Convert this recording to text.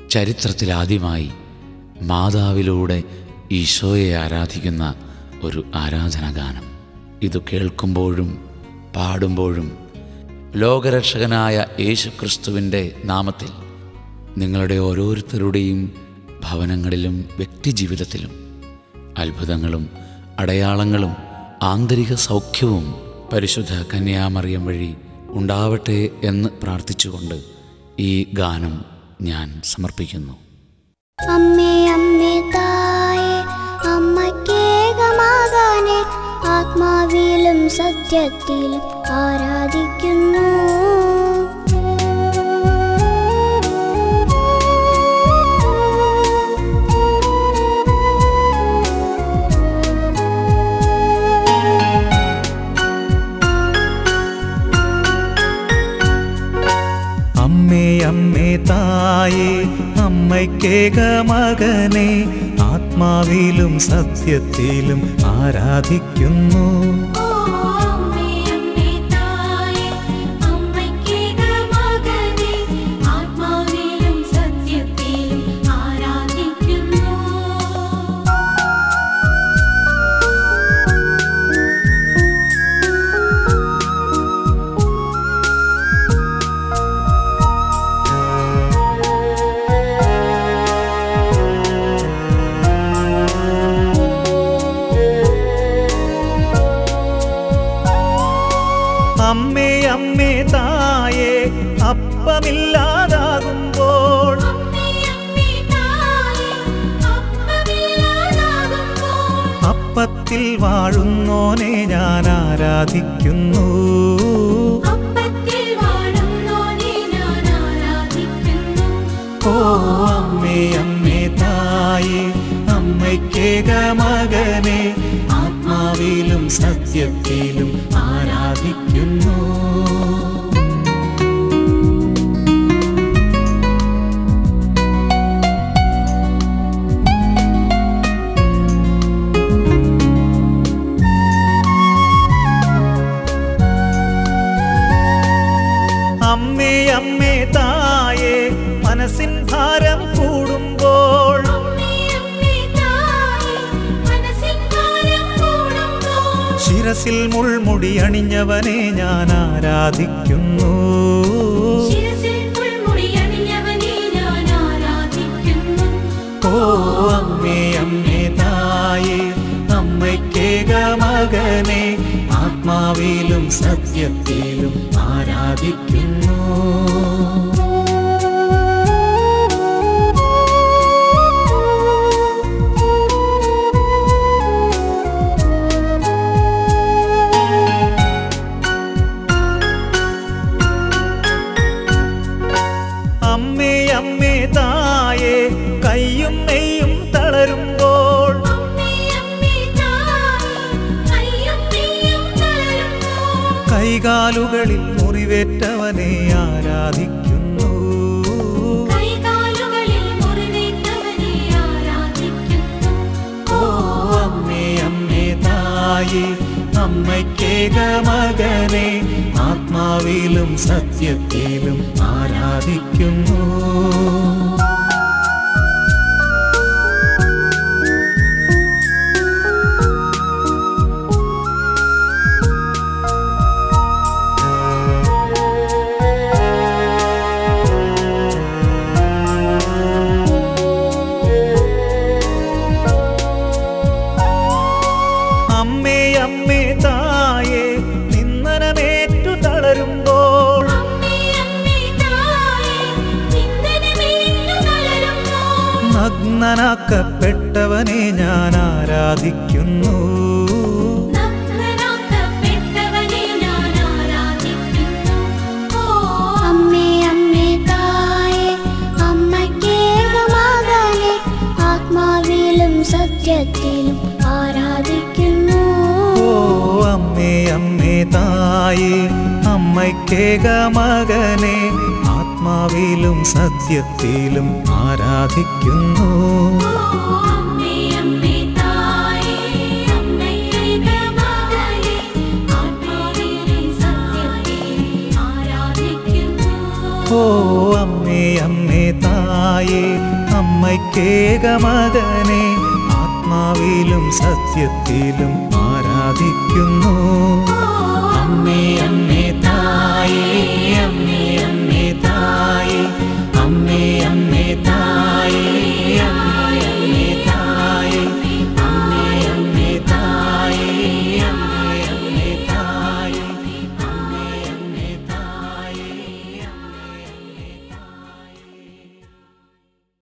ചരിത്രത്തിലാദ്യമായി മാതാവിലൂടെ ഈശോയെ ആരാധിക്കുന്ന ഒരു ആരാധനാഗാനം ഇത് കേൾക്കുമ്പോഴും പാടുമ്പോഴും ലോകരക്ഷകനായ യേശുക്രിസ്തുവിൻ്റെ നാമത്തിൽ നിങ്ങളുടെ ഓരോരുത്തരുടെയും ഭവനങ്ങളിലും വ്യക്തിജീവിതത്തിലും അത്ഭുതങ്ങളും അടയാളങ്ങളും ആന്തരിക സൗഖ്യവും പരിശുദ്ധ കന്യാമറിയം വഴി ഉണ്ടാവട്ടെ എന്ന് പ്രാർത്ഥിച്ചുകൊണ്ട് ഈ ഗാനം ഞാൻ സമർപ്പിക്കുന്നു അമ്മേ അമ്മേ തായേ അമ്മക്കേകമാകാനെ ആത്മാവിലും സത്യത്തിലും ആരാധിക്കുന്നു അമ്മേ അമ്മേ തായേ അമ്മയ്ക്കേക മകനെ ആത്മാവിലും സത്യത്തിലും ആരാധിക്കുന്നു അമ്മേ അമ്മേ തായേ അമ്മയ്ക്കേക മകനെ ആത്മാവിലും സത്യത്തിലും ആരാധിക്കുന്നു അമ്മേ അമ്മേ തായേ അപ്പമില്ലാതാകുമ്പോൾ അമ്മേ അമ്മേ തായേ അപ്പമില്ലാതാകുമ്പോൾ അപ്പത്തിൽ വാഴുന്നോനെ ഞാൻ ആരാധിക്കുന്നു അപ്പത്തിൽ വാഴുന്നോനെ ഞാൻ ആരാധിക്കുന്നു ഓ അമ്മേ അമ്മേ തായേ അമ്മയ്ക്കേക മകനെ ആത്മാവിലും സത്യത്തിലും ആരാധിക്കുന്നു അമ്മേ അമ്മേ തായേ മനസ്സിൻ ഭാരം കൂടുമ്പോൾ അമ്മേ അമ്മേ തായേ മനസ്സിൻ ഭാരം കൂടുമ്പോൾ ശിരസിൽ മുൾമുടി അണിഞ്ഞവനെ ഞാൻ ആരാധിക്കുന്നു ശിരസിൽ പുൽമുടി അണിഞ്ഞവനെ ഞാൻ ആരാധിക്കുന്നു ഓ അമ്മേ അമ്മേ തായേ അമ്മയ്ക്കേക മകനെ ആത്മാവിലും സത്യത്തിലും ആരാധിക്കുന്നു അമ്മേ അമ്മേ തായേ കയ്യും നെയ്യും തളരുമ്പോൾ അമ്മേ അമ്മേ തായേ കയ്യും നെയ്യും തളരുമ്പോൾ കൈകാലുകളിൽ മുറിവേറ്റവനെ ആരാധിക്കുന്നു കൈകാലുകളിൽ മുറിവേറ്റവനെ ആരാധിക്കുന്നു ഓ അമ്മേ അമ്മേ തായേ അമ്മയ്ക്കേക മകനെ ആത്മാവിലും സത്യത്തിലും ആരാധിക്കുന്നു അമ്മേ അമ്മേ തായേ നിന്ദനമേറ്റു തളരുമ്പോൾ അമ്മേ അമ്മേ തായേ നിന്ദനമേറ്റു തളരുമ്പോൾ നഗ്നനാക്കപ്പെട്ടവനെ ഞാൻ ആരാധിക്കുന്നു നഗ്നനാക്കപ്പെട്ടവനെ ഞാൻ ആരാധിക്കുന്നു ഓ അമ്മേ അമ്മേ തായേ അമ്മക്കേകമാകാനെ ആത്മാവിലും സത്യത്തിലും ആരാധിക്കുന്നു ഓ അമ്മേ അമ്മേ തായേ അമ്മയ്ക്കേക മകനെ ആത്മാവിലും സത്യത്തിലും ആരാധിക്കുന്നു അമ്മേ അമ്മേ തായേ അമ്മയ്ക്കേക മകനെ ആത്മാവിലും സത്യത്തിലും ആരാധിക്കുന്നു ഓ അമ്മേ അമ്മേ തായേ അമ്മയ്ക്കേകമകനെ ആത്മാവിലും സത്യത്തിലും ആരാധിക്കുന്നു